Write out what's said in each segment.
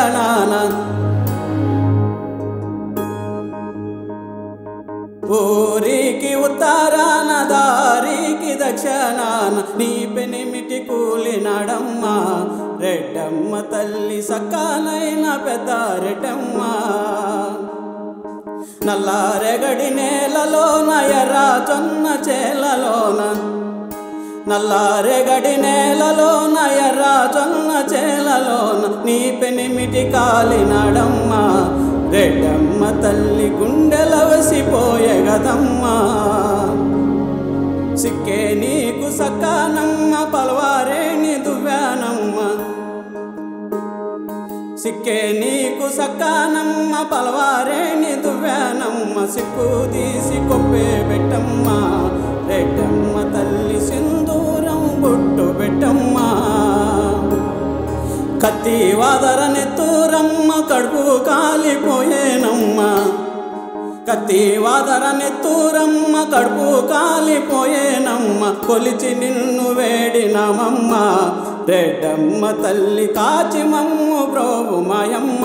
దక్షిణాన ఊరికి ఉత్తరాన దారికి దక్షిణాన నీ పెనిమిటి కూలినాడమ్మ రెడ్డమ్మ తల్లి సక్కనైన పెద్ద రెడ్డమ్మ నల్లారెగడి నేలలోన ఎర్ర జొన్న చేలలోన నల్లారెగడి నేలలోన ఎర్ర జొన్న చేలలోన నీ పెనిమిటి కాలినాడమ్మ రెడ్డమ్మ తల్లి గుండెల వసిపోయే గదమ్మా సిక్కే నీకు సక్కానమ్మ పలవారేని దువ్వానమ్మ సిక్కే నీకు సక్కానమ్మ పలవారేని దువ్వానమ్మ సిక్కు తీసి కొప్పే పెట్టమ్మ రెడ్డమ్మ తల్లి సింధూరం బొట్టు పెట్టమ్మా కత్తి వాదర నెత్తూరమ్మ కడుపు కాలిపోయేనమ్మ కత్తి వాదర నెత్తూరమ్మ కడుపు కాలిపోయేనమ్మ కొలిచి నిన్ను వేడినమమ్మ రెడ్డమ్మ తల్లి కాచి మమ్ము ప్రోగు మాయమ్మ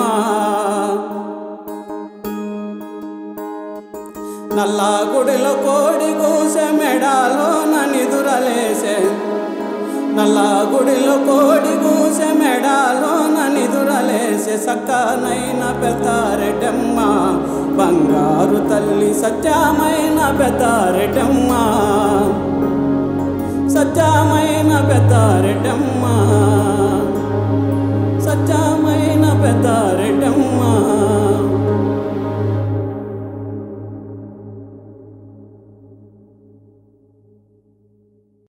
నల్లా గుడిలో కోడి కూసె మెడాలోన నిదురలేసే నల్లా గుడిలో కోడి కూసె మెడాలోన నిదురలేసే సక్కనైన పెద్దారెటమ్మ బంగారు తల్లి సత్యమైన పెద్దారెటమ్మ సత్యమైన పెద్దారెటమ్మ సత్యమైన పెద్దారెటమ్మ